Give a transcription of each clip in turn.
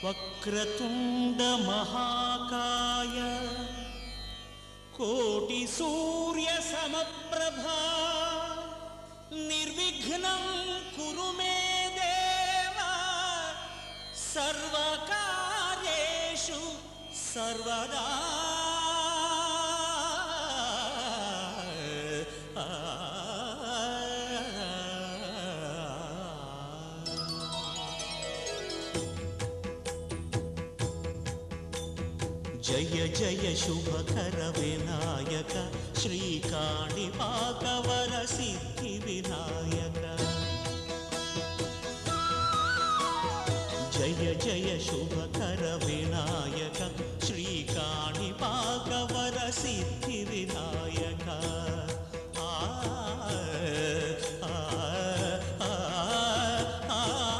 वक्रतुण्डमहाकाय कोटिसूर्यसमप्रभा निर्विघ्नं कुरु मे देव सर्वकार्येषु सर्वदा जय जय शुभकर विनायक श्रीकाणिपाकवर सिद्धिविनायक जय जय शुभकर विनायक श्रीकाणिपाकवर सिद्धिविनायक आ, आ, आ, आ, आ.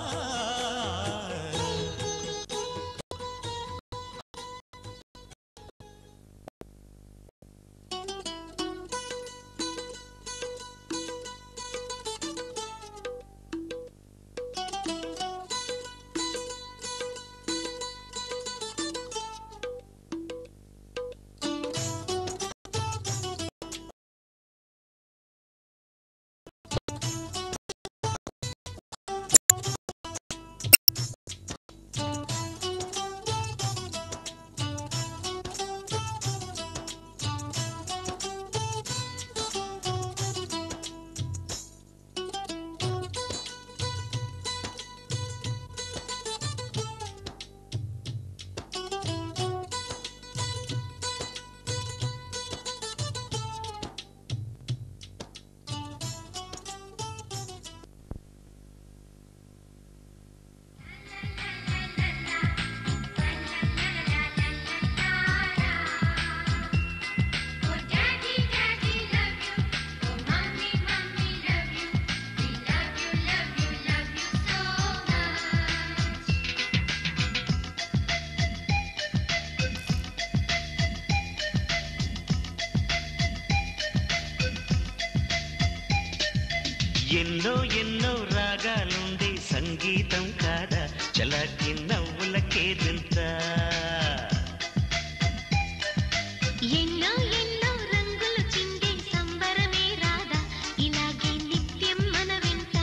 Oh daddy daddy love you Oh mommy mommy love you We love you love you love you so much ఎన్నో ఎన్నో రాగాలుండే సంగీతం కాదా చలాకి నవ్వులకేదింత ఎన్నో ఎన్నో రంగులు చిందే సంబరమే రాదా ఇలాగే నిత్యం మన వెంట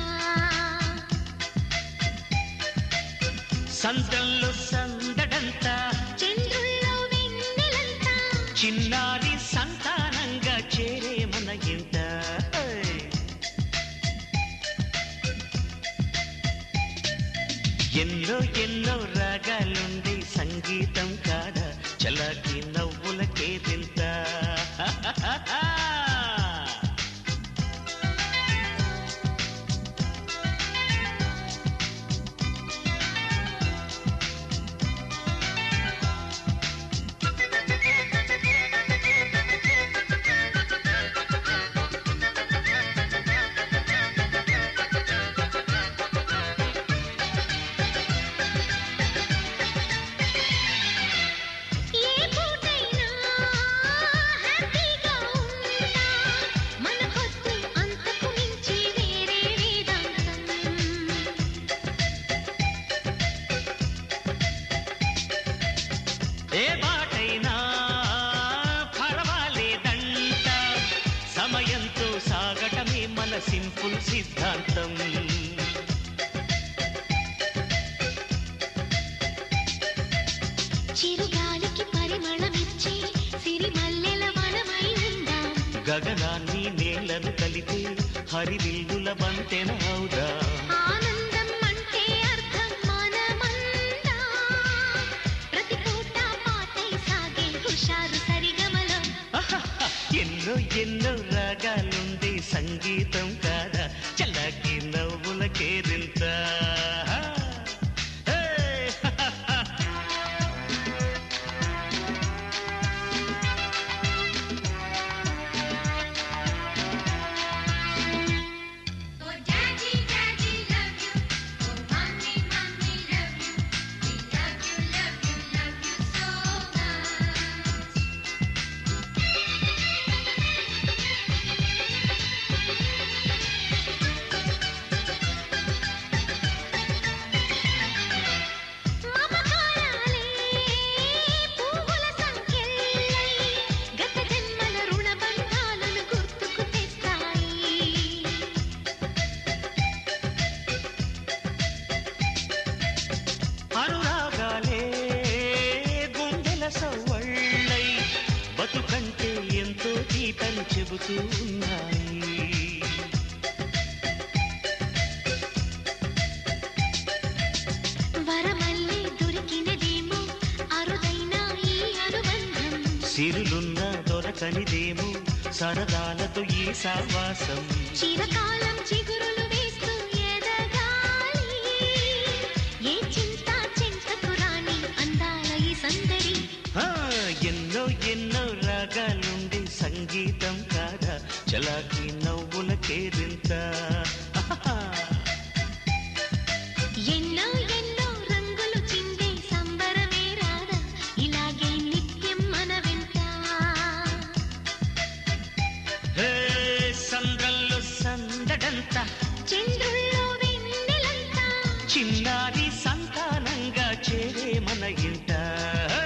సంతంలో సందడంతా చంద్రుల్లో వెన్నెలంతా చిన్నారి సంతానంగా చేరే మన ఇంట ఎన్నో ఎన్నో రాగాలుండే సంగీతం కాదా చలాకి నవ్వులకేదింత ఏ పూటైనా హ్యాపీగా ఉంటా మన పొద్దు అంతకు మించి వేరే వేదాంతం ఏ బాటైనా పర్వాలేదంట సమయంతో సాగటమే మన సింపుల్ సిద్ధాంతం చిరుగాలికి పరిమళమిచ్చే సిరిమల్లెల వనమై ఉందాం గగనాన్ని నేలను కలిపి హరివిల్లుల బంతెన అవుదా ఆనందం అంటే అర్థం మనమందా ప్రతి పూట పాటై సాగే హుషారు సరిగమలో ఎన్నో ఎన్నో రాగాలుంది సంగీతం కాదా చల్లకి నవ్వులకేరింత హే! Oh daddy daddy love you Oh mommy mommy love you We love you love you love you so much ఆ సాగుతూ ఉన్నాయి వరమల్లే దొరికినదేమో అరుదైన ఈ అనుబంధం సిరులున్న దొరకనిదేమో సరదాలతో ఈ సావాసం చిరకాలం చిగురులు వేస్తూ ఎదగాలి ఏ చింత చింతకు రాని అందాల ఈ సందడి ఆ, ఎన్నో ఎన్నో రాగాలుండి సంగీతం కాదా చలాకి నవ్వుల కేరింత ఎన్నో ఎన్నో రంగులు చిందే సంబరమే రాదా ఇలాగే నిత్యం మన వెంట హే సంద్రంలో సందడంతా చంద్రుల్లో వెన్నెలంతా చిన్నారి సంతానంగా చేరే మన ఇంట హే!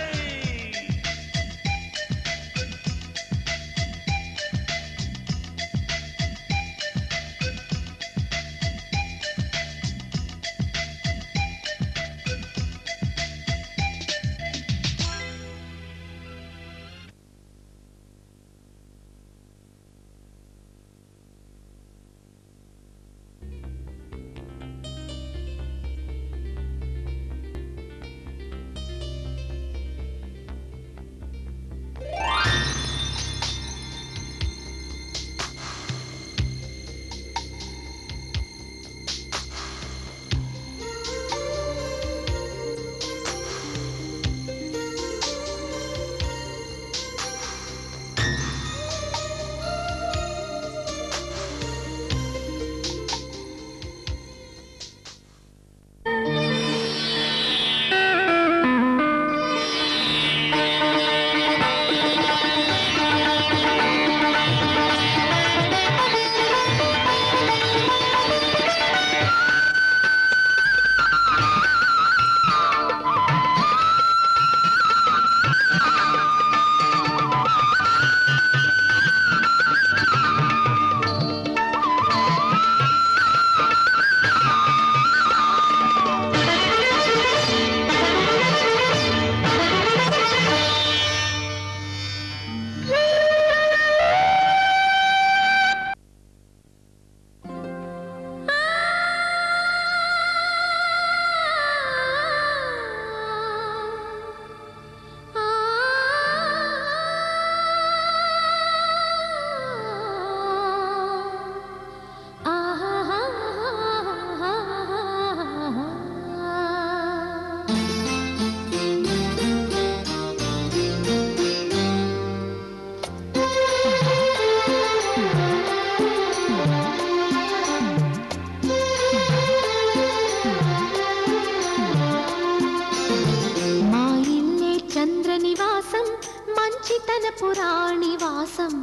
మా ఇల్లే చంద్ర నివాసం మంచితన పురాణి వాసం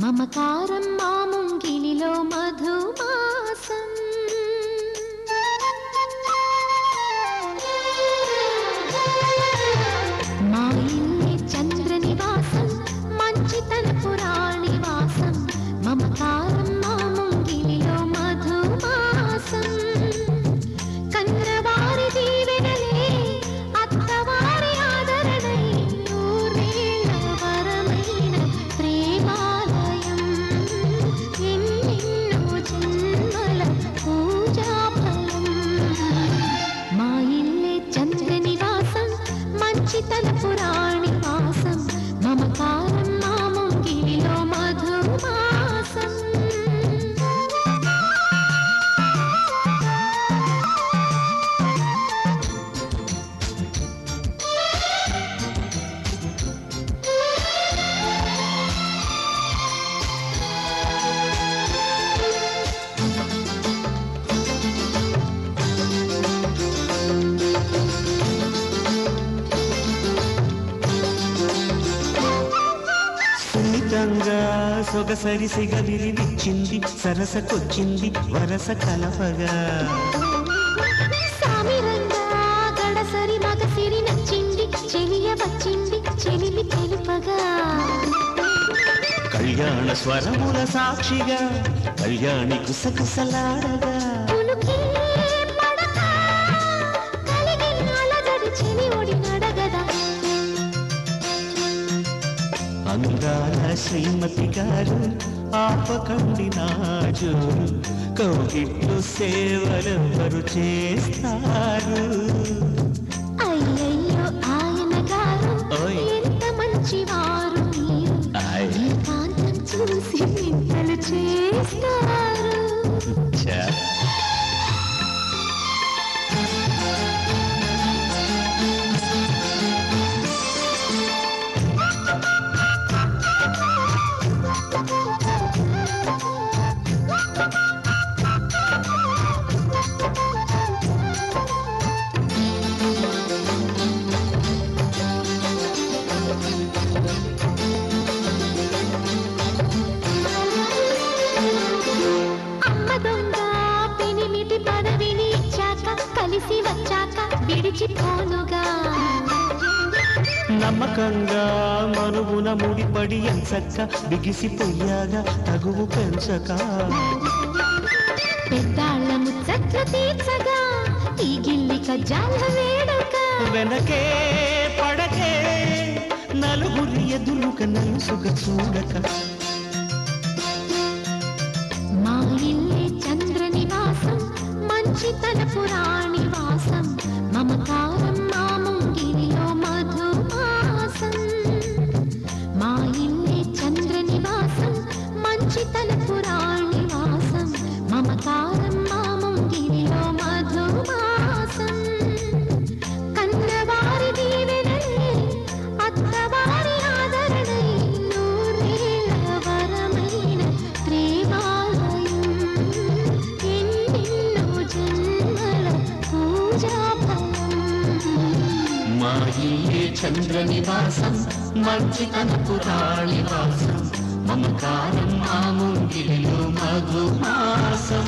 మమకారం మా ముంగిలిలో మధుమాసం మా ఇల్లే చంద్ర నివాసం మంచితన పురాణి వాసం మమకారం మా ముంగిలిలో మధుమాసం కన్నవారి దీవెనలే అత్తవారి ఆదరణై నూరేళ్ల వరమైన ప్రేమాలయం ఎన్నెన్నో జన్మల పూజాఫలం మా ఇల్లే చంద్ర నివాసం మంచితన పురాణి వాసం మమకారం మా ముంగిలిలో మధుమాసం సున్నితంగా సొగసరి సిగలిరిచ్చింది సరసకొచ్చింది వరస కలపగా సామిరంగా గడసరి మగసిరి నచ్చింది చెలియ వచ్చింది చెలిమి తెలుపగా కళ్యాణ స్వరముల సాక్షిగా కళ్యాణి కుసకుసలాడగా పులుకే పడక కలిగిన అలజడి చెలి ఒడి నడగదా అందాల శ్రీమతి గారు ఆపకండి నా జోరు కౌగిట్లు సేవలెవరు చేస్తారు అయ్యయ్యో ఆయన గారు ఓయ్. ఎంత మంచివారు మీరు ఆయ్. ఏకాంతం చూసి నిందలు చేస్తారు ఛా. అమ్మ దొంగ పెనిమిటి పదవిని ఇచ్చాక కలిసి వచ్చాక విడిచిపోనుగా నమ్మకంగా మనువున ముడిపడి ఎంచక్క బిగిసిపోయాగా తగువు పెంచక పెద్దాళ్ళ ముచ్చట్లు తీర్చగా ఈ గిల్లి కజ్జాల వేడుక వెనకే పడకే నలుగురి ఎదురుక నలుసుక చూడక మా ఇల్లే చంద్ర నివాసం మంచి తలపు రాణి వాసం మమకారం మా ముంగిరిలో మధుమాసం మా ఇల్లే చంద్ర నివాసం మంచి తలపు రాణి వాసం మమకారం మా ముంగిరిలో మధుమాసం కన్నవారి దీవెనలే అత్తవారి ఆదరణై నూరేళ్ల వరమైన ప్రేమాలయం ఎన్నెన్నో జన్మల పూజా ఫలం మా ఇల్లే చంద్ర నివాసం మంచి తనపు రాణి వాసం మమకారం మా ముంగిలిలో మధుమాసం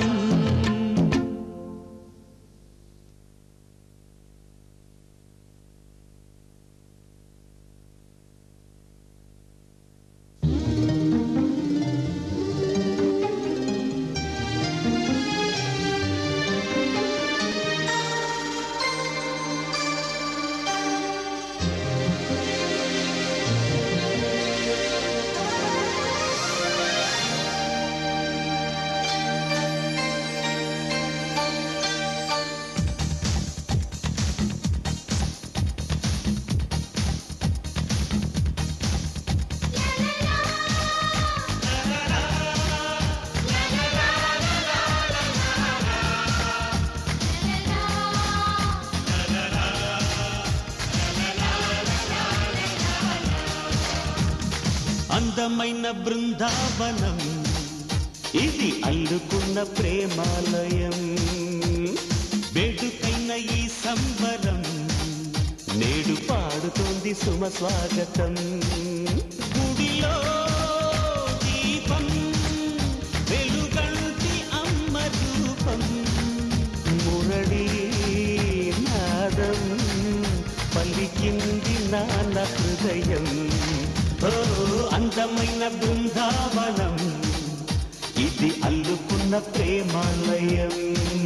అందమైన బృందావనం ఇది అల్లుకున్న ప్రేమాలయం వేడుకైన ఈ సంబరం నేడు పాడుతోంది సుమ స్వాగతం గుడిలో దీపం వెలుగంటి అమ్మ రూపం మురళి నాదం పలికింది నాన్న హృదయం ఓ అందమైన బృందావనం ఇది అల్లుకున్న ప్రేమాలయం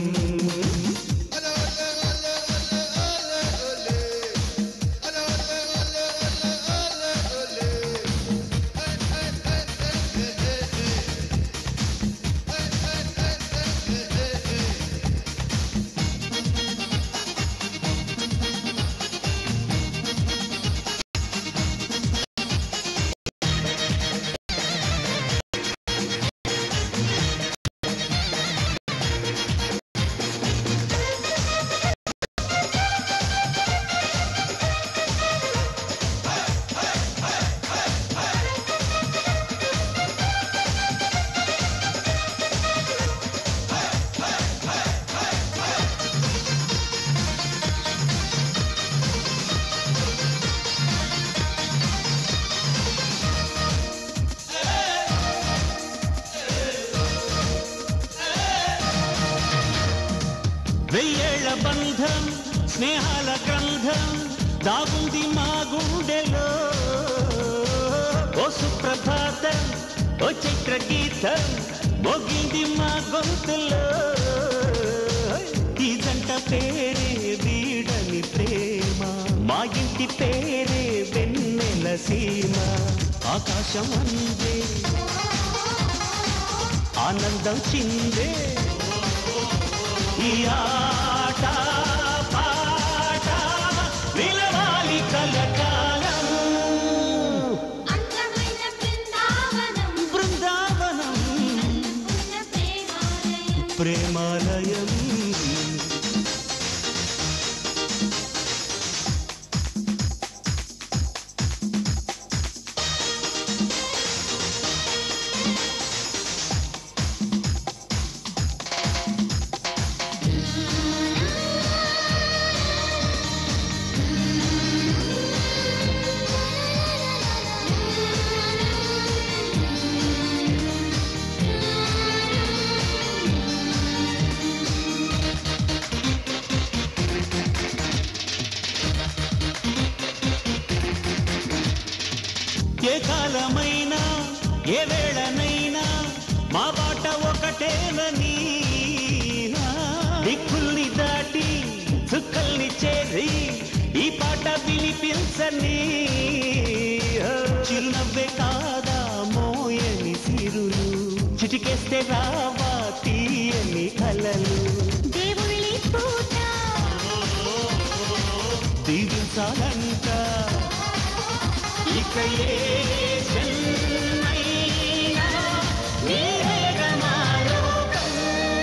వెయ్యేళ్ల బంధం స్నేహాల గ్రంథం దాగుంది మా గుండెలో ఓ సుప్రభాతం ఓ చైత్ర గీతం మోగింది మా గొంతులో ఈ జంట పేరే వీడని ప్రేమ మా ఇంటి పేరే వెన్నెల సీమ ఆకాశం అందే ఆనందం చిందే ఈ ఆట పాట నిలవాలి కలకాలం అందమైన బృందావనం బృందావనం ఉన్న ప్రేమాలయం ప్రేమాలయం ఏ కాలమైనా ఏ వేళనైనా మా బాట ఒకటేనని దిక్కుల్ని దాటి చుక్కల్ని చేరి ఈ పాట వినిపించని చిరునవ్వే కాదా మోయని సిరులు చిటికేస్తే రావా తీయని కలలు దేవుళ్ళి పూట దీవించాలంట ఇక ఏ జన్మైనా నీవేగ నా లోకం.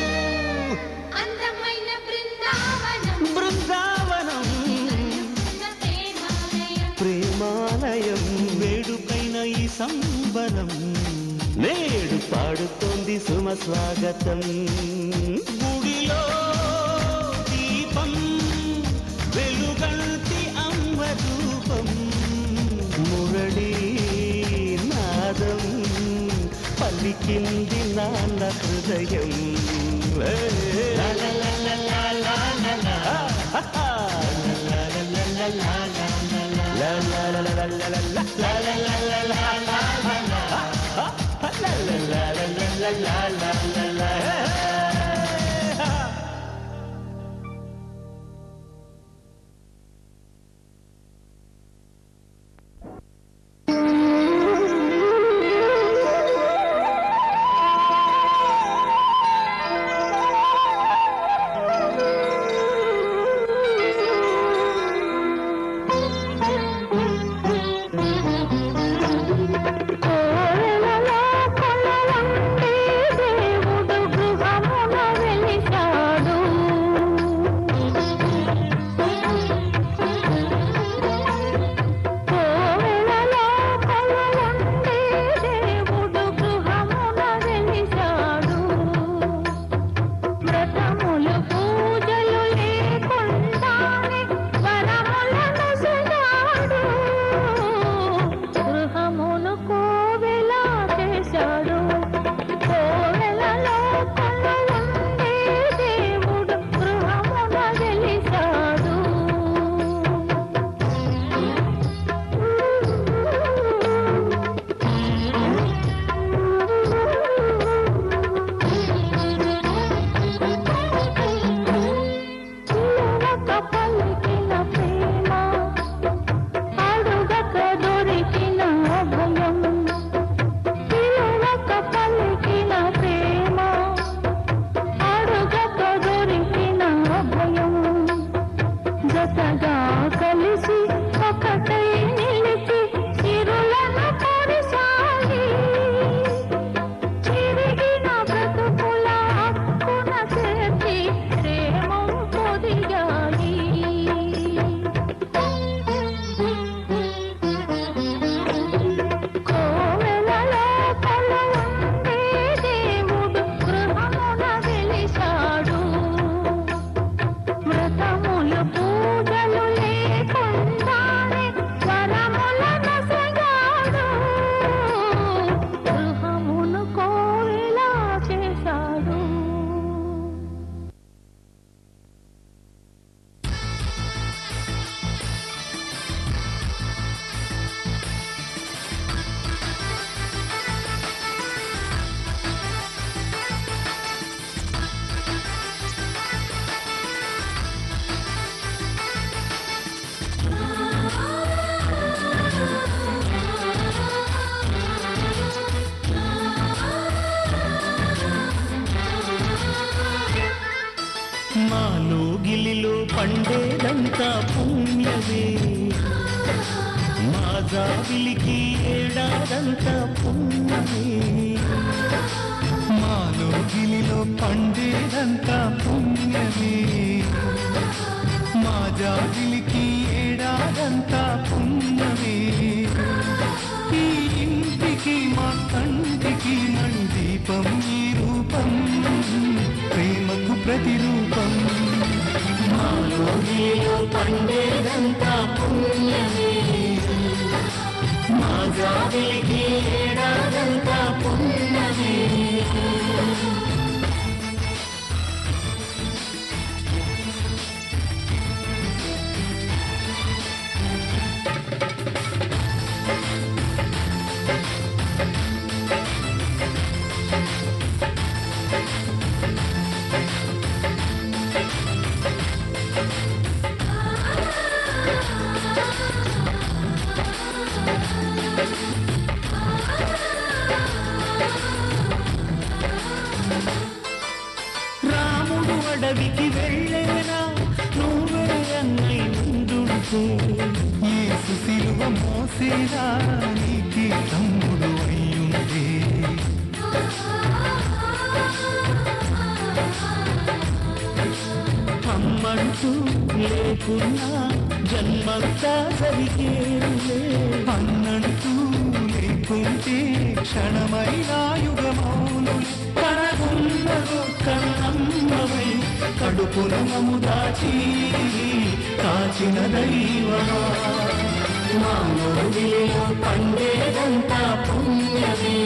అందమైన బృందావనం బృందావనం ఉన్న ప్రేమాలయం ప్రేమాలయం వేడుకైన ఈ సంబరం నేడు పాడుతోంది సుమ స్వాగతం గుడిలో దీపం వెలుగంటి అమ్మ రూపం మురళీ నాదం పలికింది నాన్న హృదయం లా లా లా లా లా లా లా లా. ఆ, ఆ, ఆ. లా లా లా లా లా లా లా లా. లా లా లా లా లా లా లా. లా లా లా లా లా లా లా లా. ఆ, ఆ, లా లా లా లా లా లా లా లా లా. కోవెలలో కొలవండి దేవుడు పండేదంతా పుణ్యమే మా జాబిలికి ఏడాదంతా పుణ్యమే మాలో గిలిలో పండేదంతా పుణ్యమే మా జాబిలికి ఏడాదంతా పుణ్యమే ఈ ఇంటికి మా కంటికి మందీపం ఈ రూపం ప్రేమకు ప్రతిరూపం మాలో నీలో పండేదంతా పుణ్యమే మా జాబిలికి ఏడాదంతా పుణ్యమే రాముడు అడవికి వెళ్ళేనా నువ్వే అన్నై ముందుంటే యేసు సిలువ మోసేదా నీకే తమ్ముడు అయ్యుండే అమ్మంటూ లేకున్నా జన్మంతా సరికేరులే అన్నంటూ లేకుంటే క్షణమైన యుగమౌను కనగున్నదో కన్నమ్మవై కడుపున మము దాచి కాచిన దైవమా మానవుడిలో పండేదంతా పుణ్యమే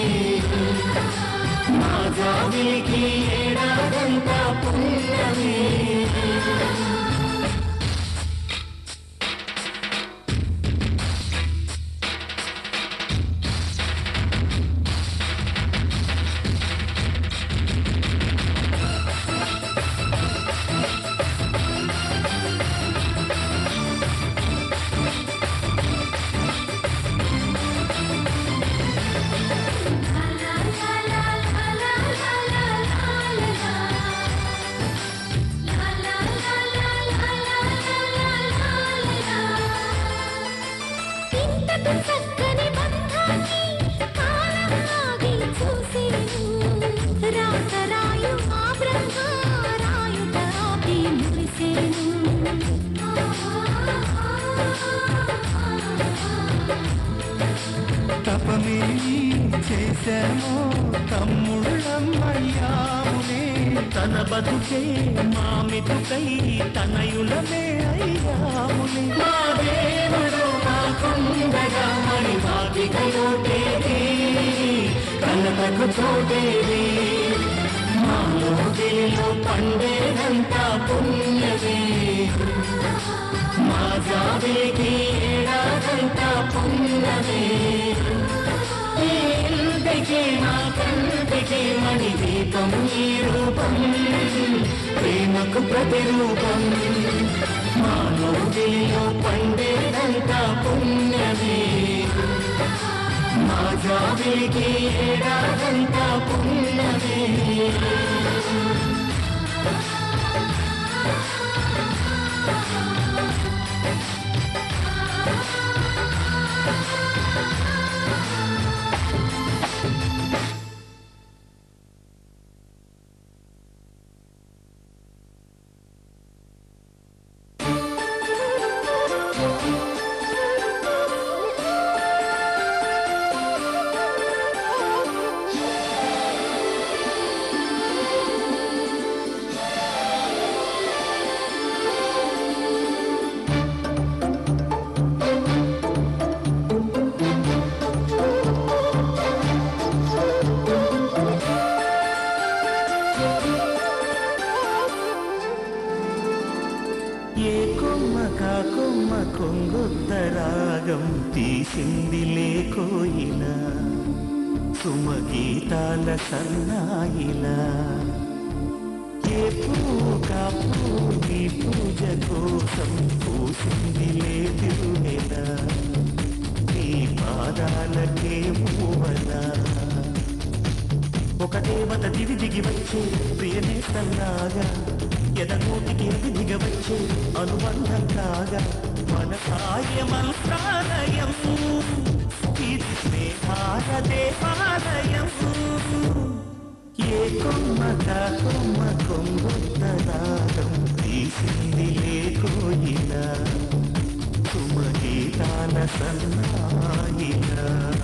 మా జాబిలికి ఏడాదంతా పుణ్యమే ఇంతకు చక్కని బంధాన్ని కాలం ఆగి చూసేను రాత రాయు ఆ బ్రహ్మ రాయుట ఆపి మురిసేను తపమే చేశామో తమ్ముళ్ళమ్మయ్యాములే తన బతుకే మామితుకై తనయులమే అయ్యాములే మా దేవుడు మాకుండగా మరి మాదిగయోటేది కలతకు చోటేది మాలో దిలిలో పండేదంతా పుణ్యమే మా జాబిలికి ఏడాదంతా పుణ్యమే ఈ ఇంటికి మా కంటికి మణి దీపం ఈ రూపం ప్రేమకు ప్రతిరూపం మా నోటిలో పండేదంతా పుణ్యమే మా జాబిలికి ఏడాదంతా పుణ్యమే ఏ కొమ్మ కా కొమ్మ కొంగొద్ద రాగం తీసింది లేకోయిల సుమగీతాల సన్నాయిలా ఏ పువ్వు కా పువ్వు నీ పూజ కోసం పూసింది లే తిరునెల నీ పాదాలకే మూవలా ఒక దేవత దివి దిగి వచ్చి ప్రియనేస్తల్లాగా ఎదగూటికి దిగవచ్చే అనుబంధం కాగా మన సాయ మంత్రాలయం ఇది స్నేహాల దేవాలయం ఏ కొమ్మక కొమ్మ కొంగుతనాదం తీసింది లేకోయిన సుమగీతాల సన్నాయిన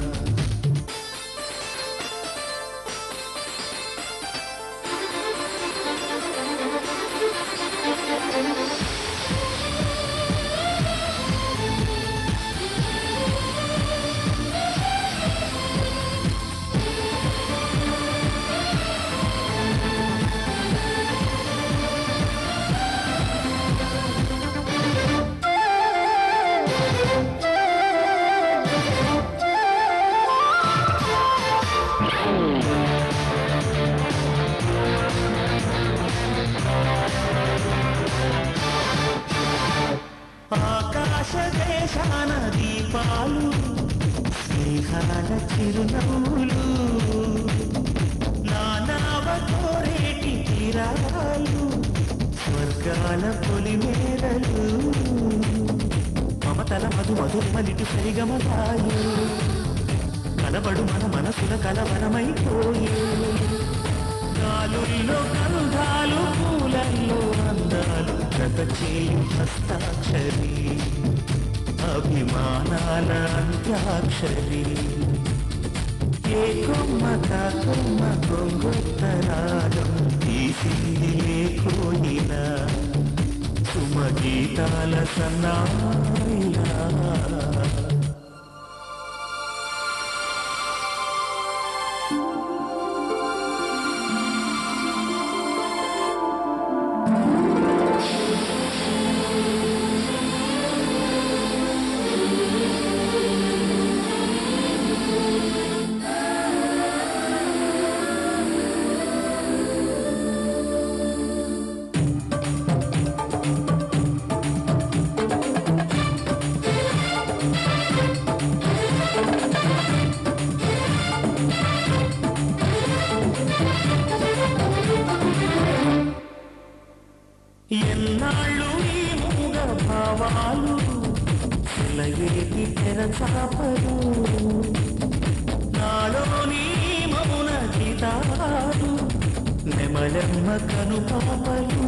ఆకాశ దేశాన దీపాలు స్నేహాల చిరునవ్వులు నానావ కోరేటి తీరాలు స్వర్గాల పొలిమేరలు మమతల మధు మధుమలిటి సరిగమలాయు కలబడు మన మనసుల కలవరమైపోయే గాలుల్లో గంధాలు పూలల్లో అందాలు జత చేయు హస్తాక్షరి అభిమానాల అంత్యాక్షరి ఏ కొమ్మ కా కొమ్మ కొంగొత్తరాగం తీసింది లేకోయిన సుమగీతాల సన్నాయిలా ఎన్నాళ్ళు ఈ మూగ భావాలు చిలయేటి తెరచాపలు నాలోని మౌన గీతాలు నెమలెమ్మ కను పాపలు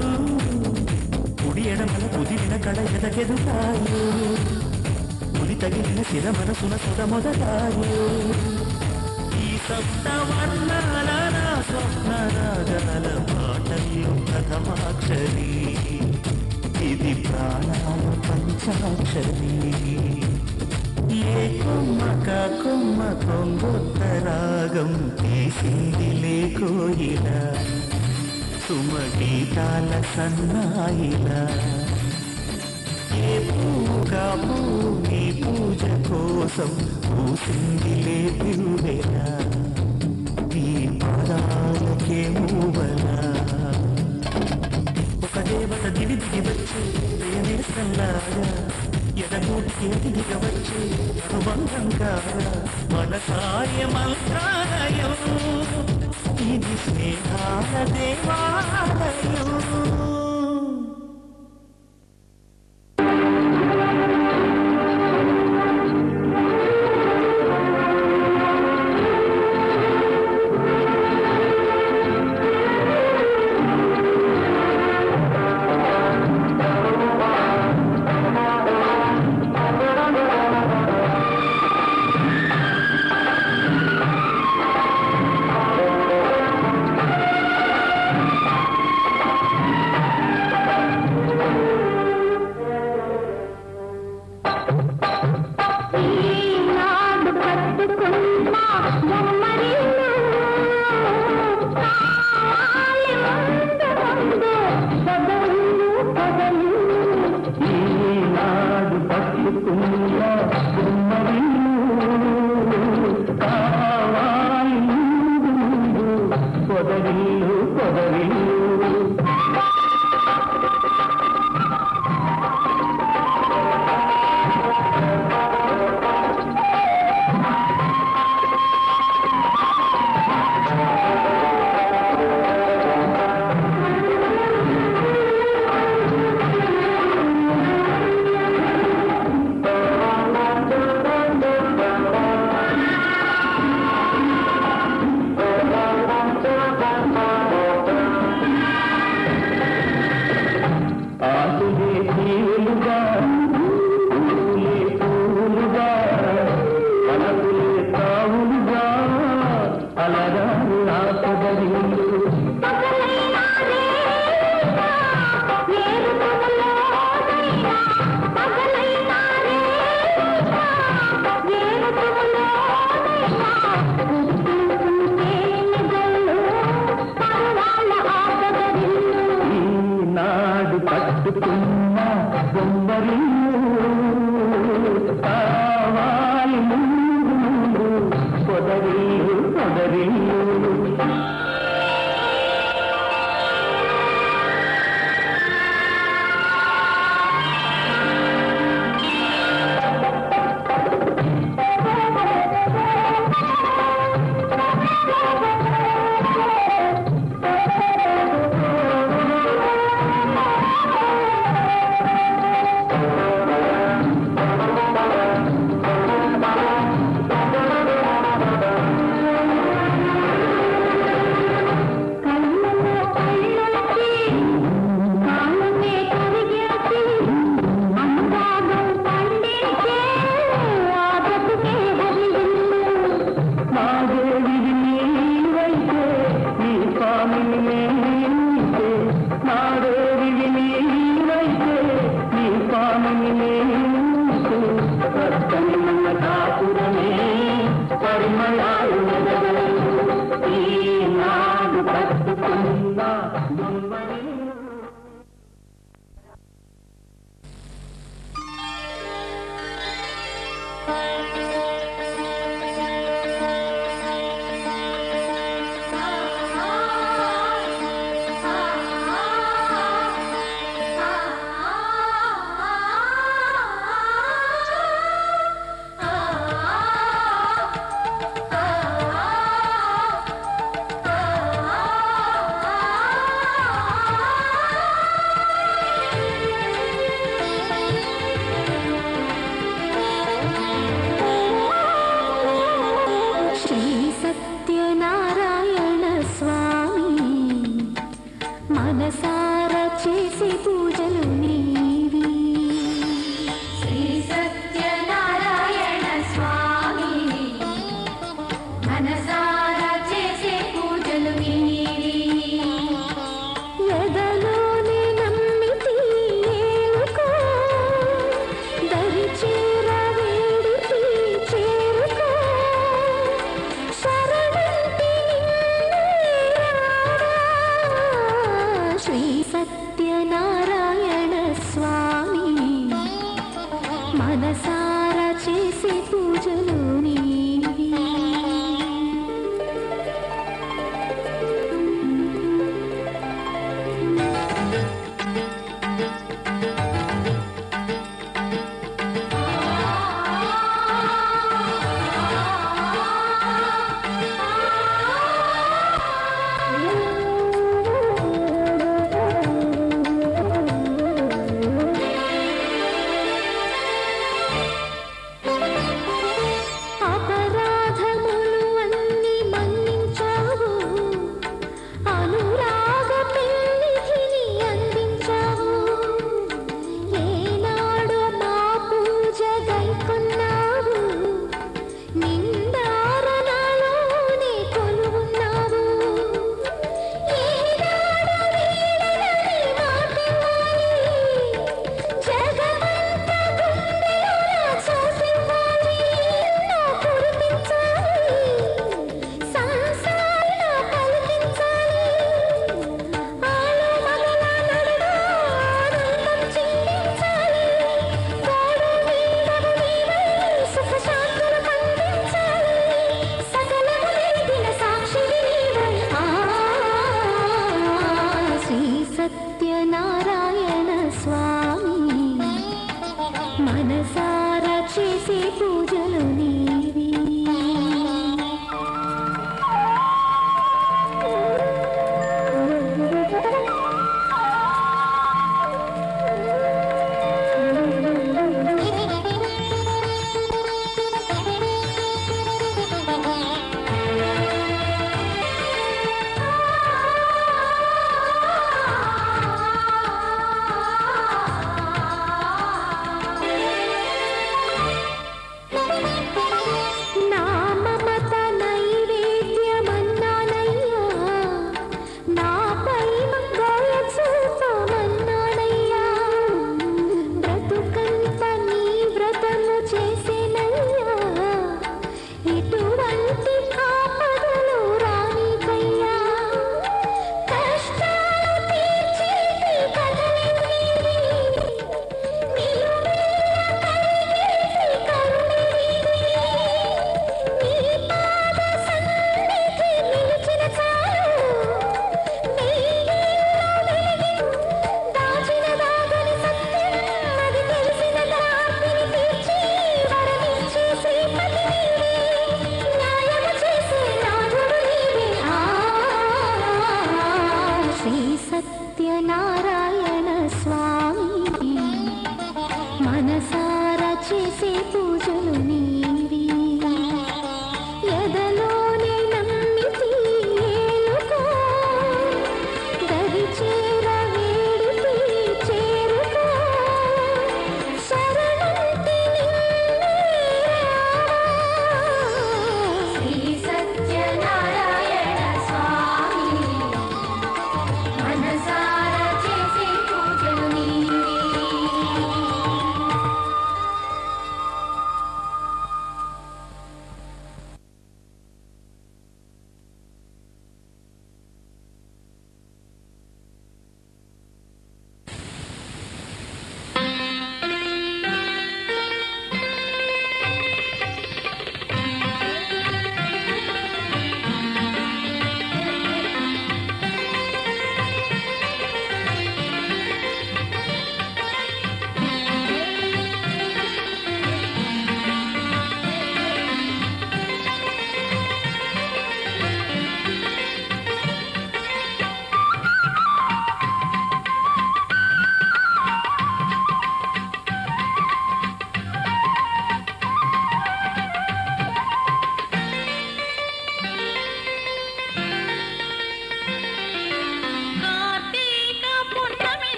కుడి ఎడమల కుదిరిన కళ ఎదకెదుతాయి ఉరి తగిలిన శిర మనసున సుధ మొదలాయు ఈ సప్త వర్ణాల నా స్వప్న రాగాల పాటల్లో ప్రథమాక్షరి ఇది ప్రాణాల పంచాక్షరి ఏ కొమ్మక కొమ్మ కొంగొత్త రాగం తీసింది లేకోయిల సుమగీతాల సన్నాయిలా ఏ పూగా భూమి పూజ కోసం పూసిందిలే తిరువెల ఈ పాదాలకే మూవల ఒక దేవత దివి దిగి వచ్చి ప్రియనేసల్లాగా ఎదగూటికి దిగ వచ్చి అనుబంధం కాగా మన సాయ మంత్రాలయం ఇది స్నేహాల దేవాలయం ఈనాడు పట్టుకున్న బొమ్మరిల్లు కావాలి ముందు ముందు పొదలు పొదలు ఈనాడు పట్టుకున్న బొమ్మరిల్లు కావాలి ముందు ముందు పొదరిల్లు పొదరిల్లు ఆ పొదరిల్లు పగలైనా రేయినా, ఏ ఋతువులోనైనా, పగలైనా రేయినా, ఏ ఋతువులోనైనా, గుర్తించుంటే నిజంలో పర్వాల ఆపదరిల్లు. ఈనాడు కట్టుకున్న బొమ్మరిల్లు కావాలి ముందు ముందు పొదరిల్లు పొదరిల్లు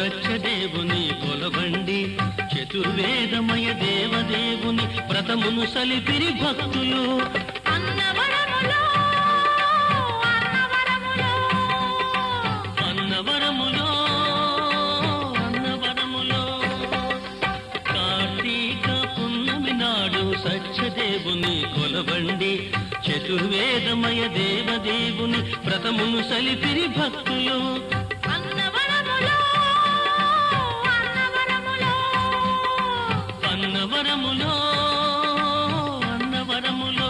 సత్యదేవుని కొలవండి చతుర్వేదమయ దేవదేవుని వ్రతమును సలిపిరి భక్తులు అన్నవరములో అన్నవరములో అన్నవరములో అన్నవరములో కార్తీక పున్నమి నాడు సత్యదేవుని కొలవండి చతుర్వేదమయ దేవదేవుని వ్రతమును సలిపిరి భక్తులు అన్నవరములో అన్నవరములో అన్నవరములో అన్నవరములో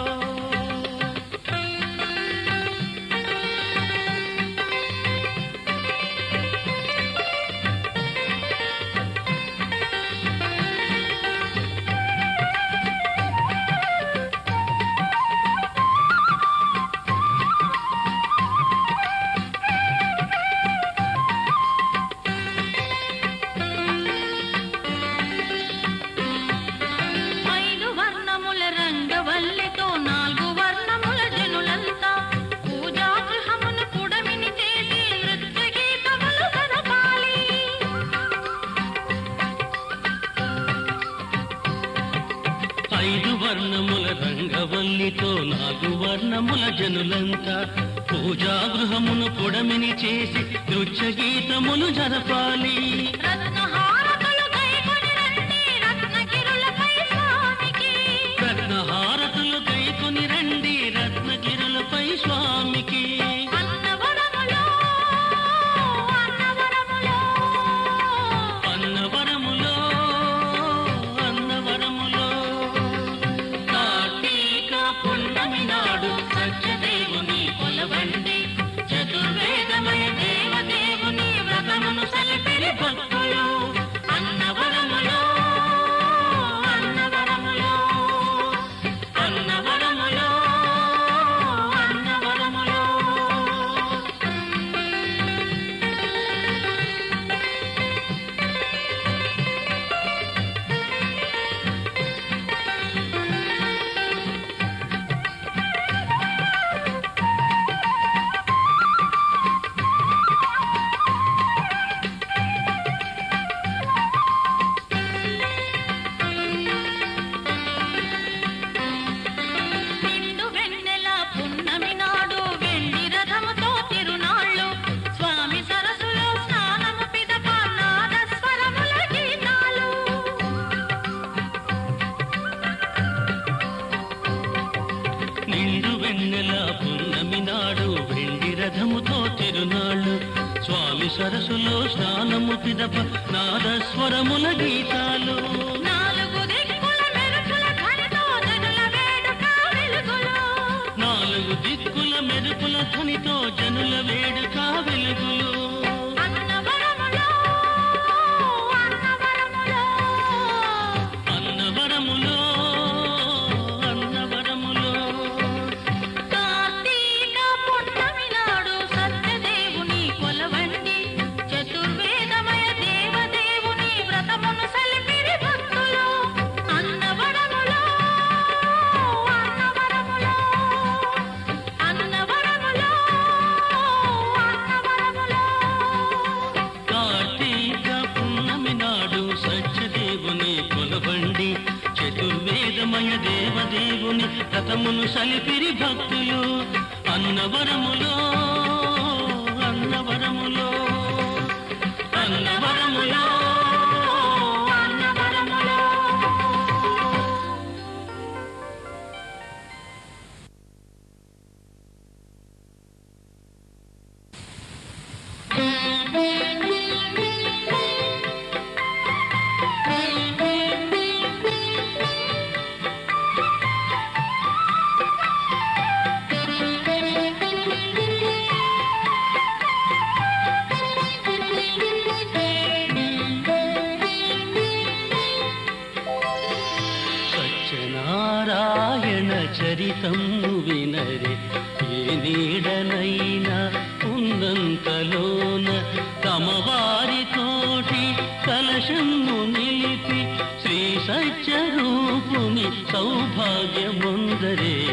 ఐదు వర్ణముల రంగవల్లితో నాలుగు వర్ణముల జనులంతా పూజా గృహమును పుడమిని చేసి నృత్య గీతములు గదపాలి ఐదు వర్ణముల రంగవల్లితో నాలుగు వర్ణముల జనులంతా పూజా గృహమును పొడమిని చేసి నృత్య గీతములు జరపాలి రత్నహారతులు కైకొని రండి రత్నగిరులపై స్వామికి రత్నహారతులు కైకొని రండి రత్నగిరులపై స్వామికి అన్నవరములో అన్నవరములో అన్నవరములో అన్నవరములో కార్తీక పున్నమి నాడు సత్యదేవుని కొలవండి చతుర్వేదమయ దేవదేవుని వ్రతమును సలిపిరి భక్తులు అన్నవరములో అన్నవరములో అన్నవరములో అన్నవరములో నిండు వెన్నెల పున్నమి నాడు వెండి రథముతో తిరునాళ్ళు స్వామి సరస్సులో స్నానము పిదప నాదస్వరముల గీతాలు నిండు వెన్నెల పున్నమి నాడు వెండి రథముతో తిరునాళ్ళు స్వామి సరస్సులో స్నానము పిదప నాదస్వరముల గీతాలు నాలుగు దిక్కుల మెరుపుల ధ్వనితో జనుల వేడుక వెలుగులు నాలుగు దిక్కుల మెరుపుల ధ్వనితో జనుల వేడుక వెలుగులు అన్నవరములో అన్నవరములో అన్నవరములో అన్నవరములో కార్తీక పున్నమి నాడు సత్యదేవుని కొలవండి చతుర్వేదమయ దేవదేవుని వ్రతమును సలిపిరి భక్తులు అన్నవరములో అన్నవరములో అన్నవరములో అన్నవరములో కార్తీక పున్నమి నాడు సత్యదేవుని కొలవండి చతుర్వేదమయ దేవదేవుని రథమును సలిపిరి భక్తులు అన్నవరములో అన్నవరములో అన్నవరములో అన్నవరములో సత్యనారాయణ చరితం వినరే ఏ నీడనైనా ఉన్నంతలోన తమ వారితోటి కలశము నిలిపి శ్రీ సత్యరూపుని సౌభాగ్యముందరే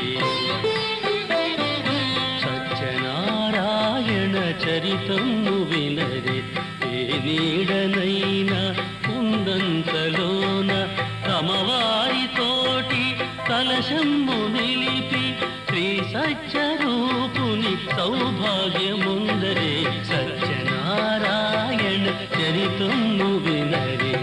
సత్యనారాయణ చరితము వినరే ఏ నీడనైనా ఉందంతలోన తమవారితోటి కలశమ్ము నిలిపి శ్రీ సత్యరూపుని సౌభాగ్యముందరే సత్యనారాయణ చరితము వినరే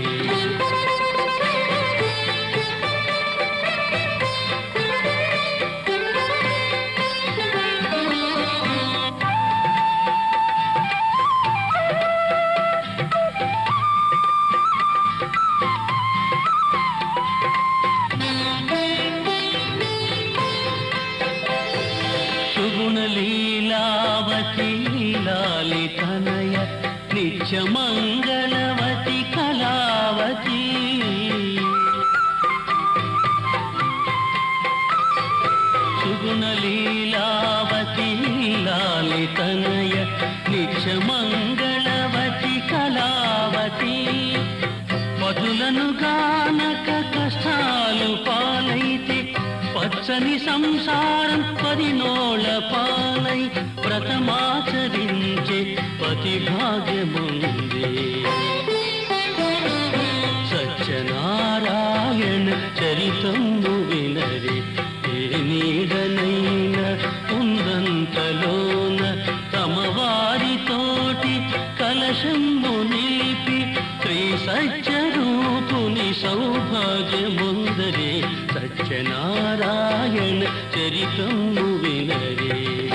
సుగుణలీలావతి లాలితనయ నిత్యమంగళవతి కళావతి సుగుణలీలావతి లాలితనయ నిత్యమంగళవతి కళావతి పదులను గానక కష్టాలు పాలైతే పచ్చని సంసారం పదినోళ్ళ పాలై వ్రతమాచరించే పతి భాగ్యముందే సత్యనారాయణ చరితము వినరి ఏ నీడనైన ఉందంతలోన తమ వారితోటి కలశము నిలిపి శ్రీ సత్యరూపుని సౌభాగ్యముందరే సత్యనారాయణ చరితము వినరే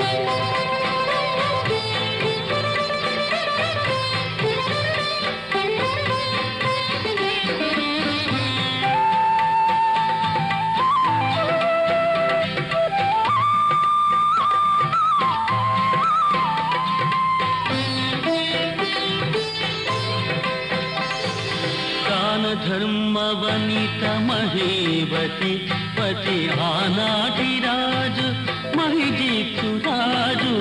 దాన ధర్మవనిత మహేవతి పతి ఆనాటి రాజు మహిజిత్తు రాజు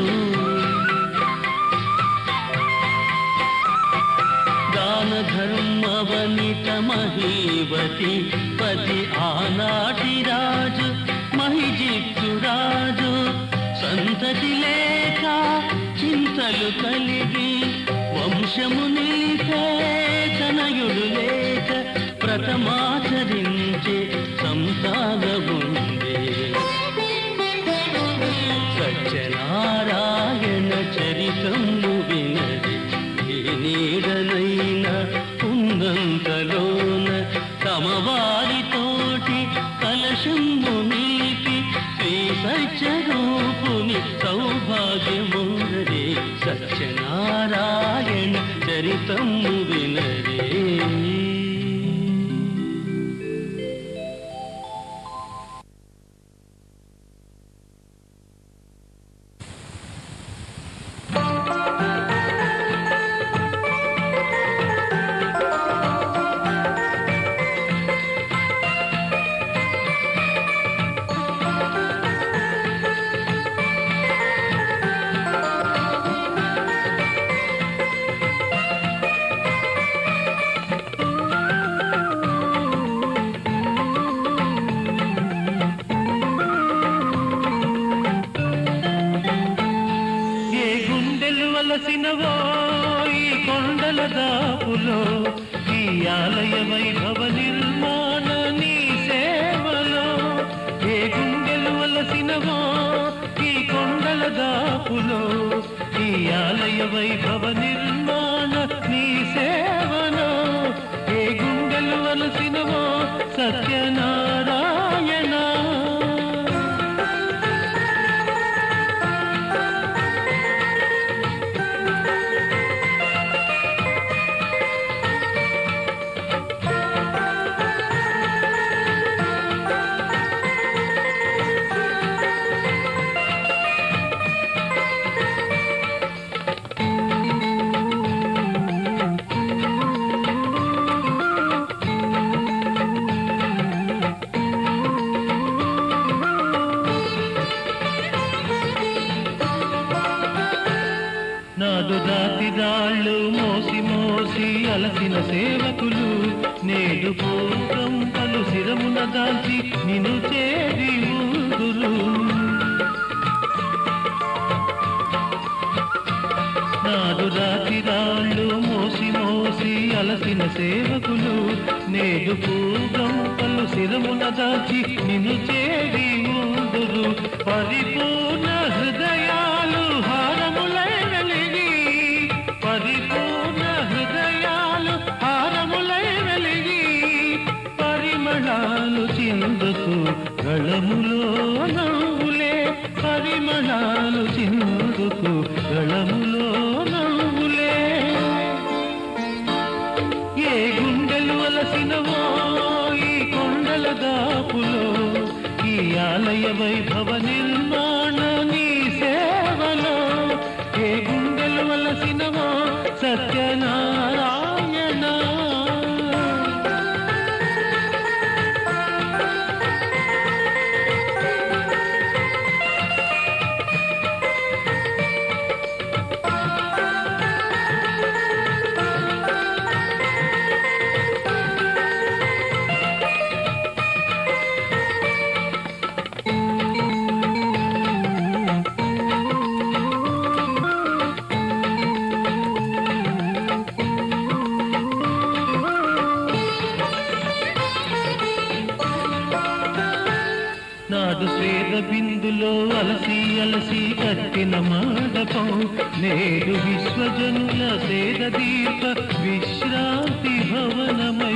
దాన ధర్మవనిత మహేవతి పతి ఆనాటి రాజు మహిజిత్తు రాజు సంతతి లేక చింతలు కలిగి వంశము నిలిపే తనయుడు లేక ప్రథమాచరించే సంతానముందే సత్యనారాయణ చరితము వినది ఏ నీడనైన ఉందంతలోన తమ వారితోటి కలశము నిలిపి శ్రీ సత్యరూపుని సౌభాగ్యముందరే సత్యనారాయణ చరితము వినరే ఏ గుండెలు వలసినవో ఈ కొండల దాపులో ఈ ఆలయ వైభవ నిర్మాణ నీ సేవలో ఏ గుండెలు వలసినవో ఈ కొండల దాపులో ఈ ఆలయ వైభవ నిర్మాణ నీ సేవలో ఏ గుండెలు వలసినవో సత్యనారాయణ నాడు రాతి రాళ్ళు మోసి మోసి అలసిన సేవకులు నేడు పూర్వం పలు శిరమున దాల్చి నిన్ను చేరి ఊదురు నాడు రాతి రాళ్ళు మోసి మోసి అలసిన సేవకులు నేడు పూగంపలు శిరమున దాచి నిన్ను చేరి ఊదురు పరిపూర్ణ హృదయాలు హారములై వెలిగి పరిపూర్ణ హృదయాలు హారములై వెలిగి పరిమళాలు చిందుతూ గళములో నవ్వులే పరిమళాలు చిందుతూ గళములో నవ్వులే ఏ గుండెలు అలసినవో ఈ కొండల దాపులో ఈ ఆలయ వైభవ నిర్మాణ నీ సేవలో ఏ గుండెలు అలసినవో సత్యనారాయణ నాడు స్వేద బిందులో అలసి అలసి కట్టిన మాడపం నేడు విశ్వజనుల సేద దీప విశ్రాంతి భవనమై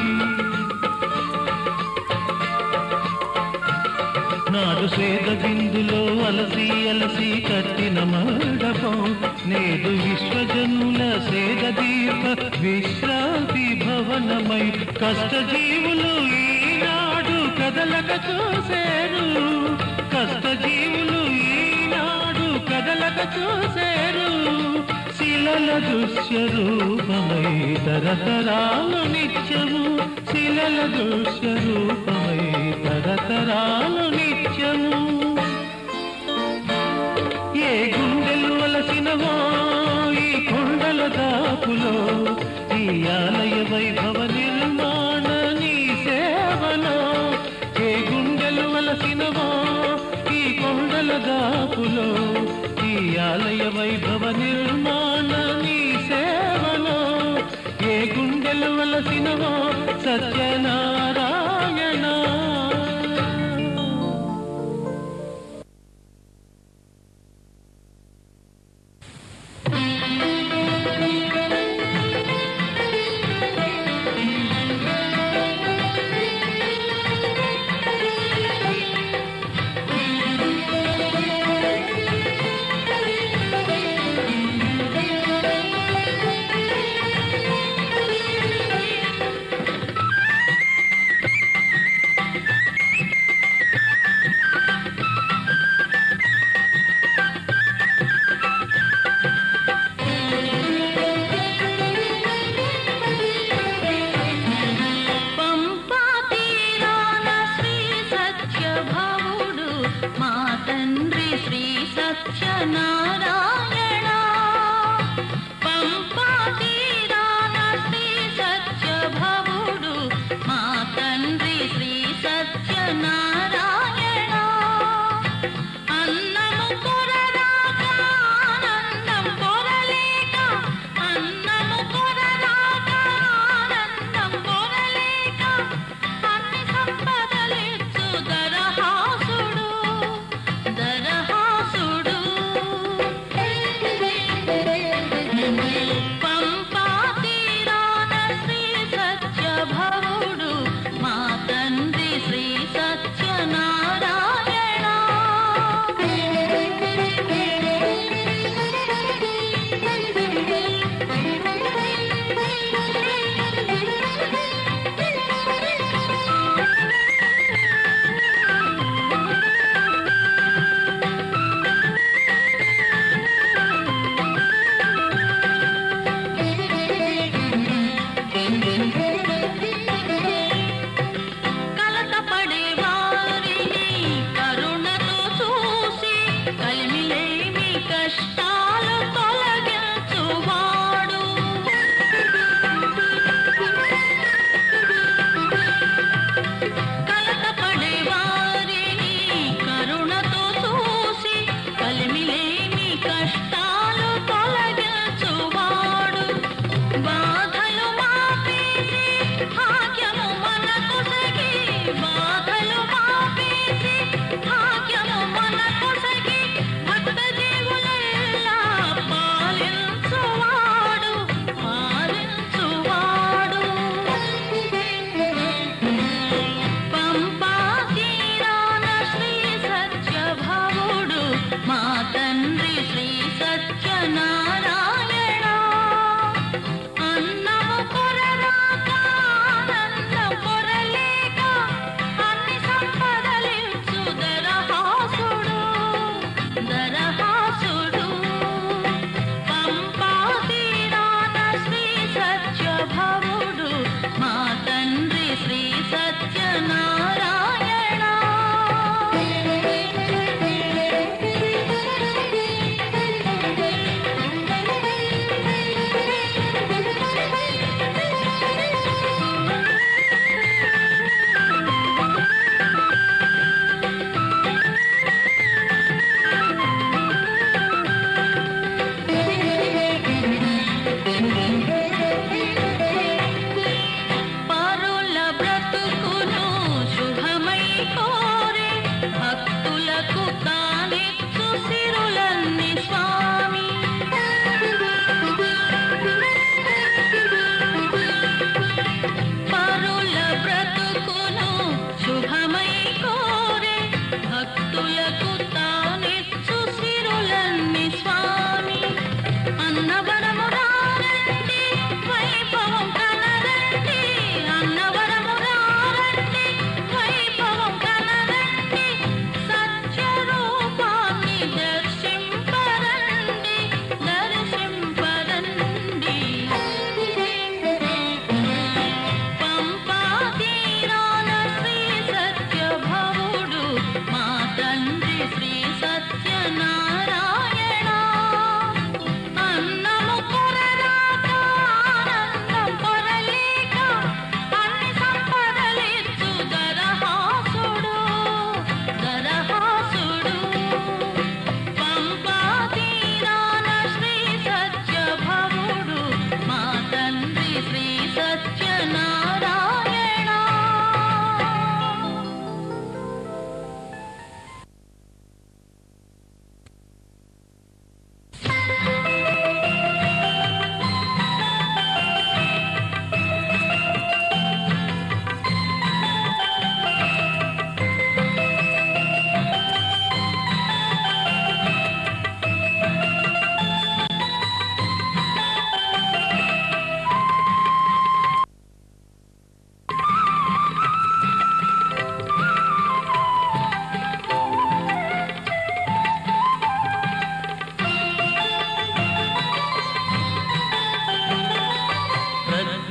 నాడు స్వేద బిందులో అలసి అలసి కట్టిన మండపం నేడు విశ్వజనుల సేద దీప విశ్రాంతి భవనమై కష్టజీవులు ఈనాడు కదలక చూసేరు కష్టజీవులు ఈనాడు కదలక చూసేరు శిలల దృశ్య రూపమై తరతరాలు నిత్యము శిలల దృశ్య రూపమై తరతరాలు నిత్యము ఏ గుండెలు అలసినవో ఈ కొండల దాపులో ఈ ఆలయ వైభవ నిర్మాణ నీ సేవలో ఏ గుండెలు అలసినవో ఈ కొండల దాపులో ఈ ఆలయ వైభవ నిర్మాణ నీ సేవలో ఏ గుండెలు అలసినవో సత్యనారాయణ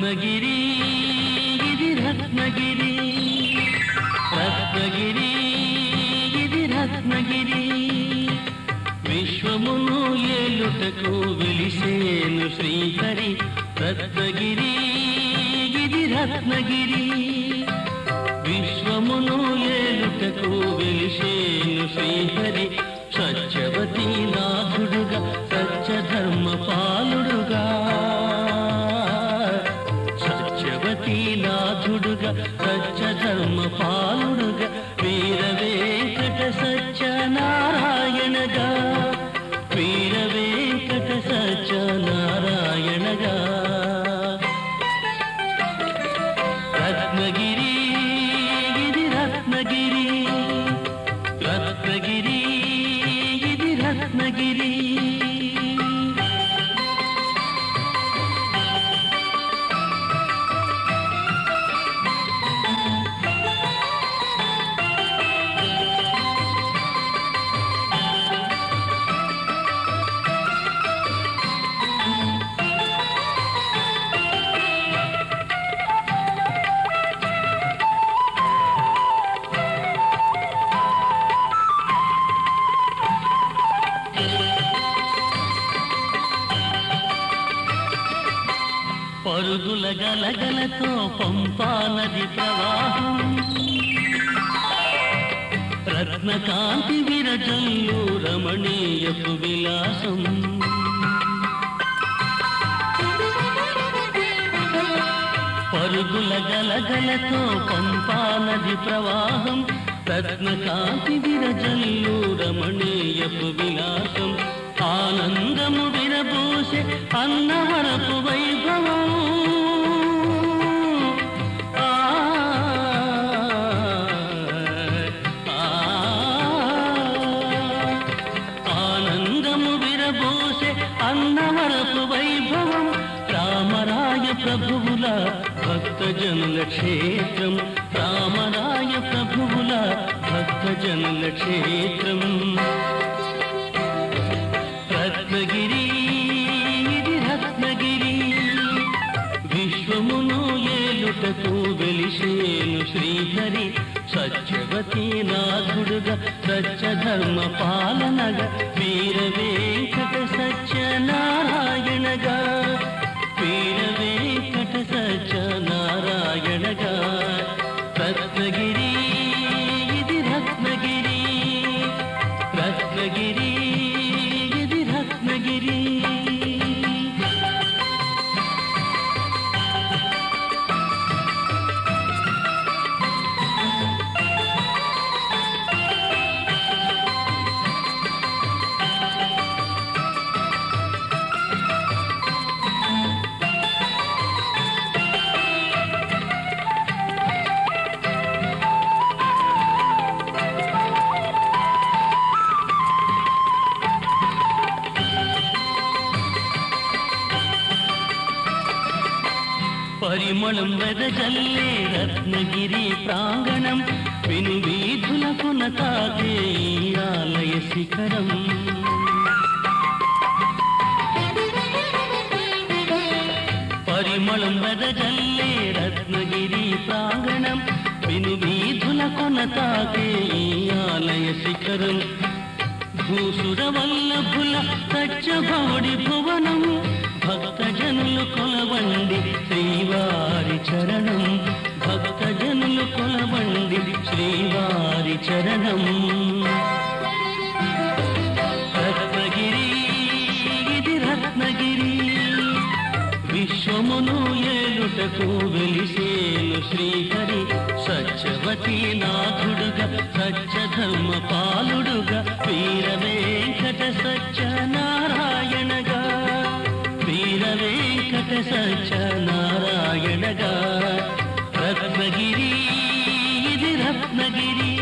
రత్నగిరి ఇది రత్నగిరి రత్నగిరి ఇది రత్నగిరి విశ్వమును ఏలుటకు వెలిసేను శ్రీహరి రత్నగిరి ఇది రత్నగిరి విశ్వమును ఏలుటకు వెలిసేను శ్రీహరి సత్యవతి నాథుడుగా సత్య ధర్మ పాలుడుగా సత్యవతి నాథుడుగా సత్య ధర్మ పాలుడుగా వీర వెంకట సత్యనారాయణగా వీర వెంకట సత్యనారాయణగా రత్నగిరి ఇది రత్నగిరి రత్నగిరి ఇది రత్నగిరి పరుగుల గలగలతో పంపా నది ప్రవాహం రత్నకాంతి విరజల్లు రమణీయపు విలాసం పరుగుల గలగలతో పంపా నది ప్రవాహం రత్నకాంతి విరజల్లు రమణీయపు విలాసం ఆనందము విరబూసే అన్నవరపు వైభవం ఆ, ఆ, ఆనందము విరబూసే అన్నవరపు వైభవం రామరాయ ప్రభువుల భక్తజనుల క్షేత్రం రామరాయ ప్రభువుల భక్తజనుల క్షేత్రం రత్నగిరి ఇది రత్నగిరి విశ్వమును ఏలుటకు వెలిసేను శ్రీహరి సత్యవతి నాథుడుగా సత్య ధర్మ పాలనగా వీర వెంకట సత్యనారాయణగా వీర వెంకట సత్యనారాయణగా రత్నగిరి ఇది రత్నగిరి రత్నగిరి ఇది రత్నగిరి పరిమళం వెదజల్లే రత్నగిరి ప్రాంగణం విను వీధులకున తాకే ఈ ఆలయ శిఖరం పరిమళం వెదజల్లే రత్నగిరి ప్రాంగణం విను వీధులకున తాకే ఈ ఆలయ శిఖరం భూసుర వల్లభుల సత్యభవడి భువనం భక్తజనులు కొలవండి శ్రీవారి చరణం భక్తజనులు కొలవండి శ్రీవారి చరణం రత్నగిరి ఇది రత్నగిరి విశ్వమును ఏలుటకు వెలిసేను శ్రీహరి సత్యవతి నాథుడుగా సత్య ధర్మ పాలుడుగా వీర వెంకట సత్యనారాయణగా వీర వెంకట సత్యనారాయణగా రత్నగిరి ఇది రత్నగిరి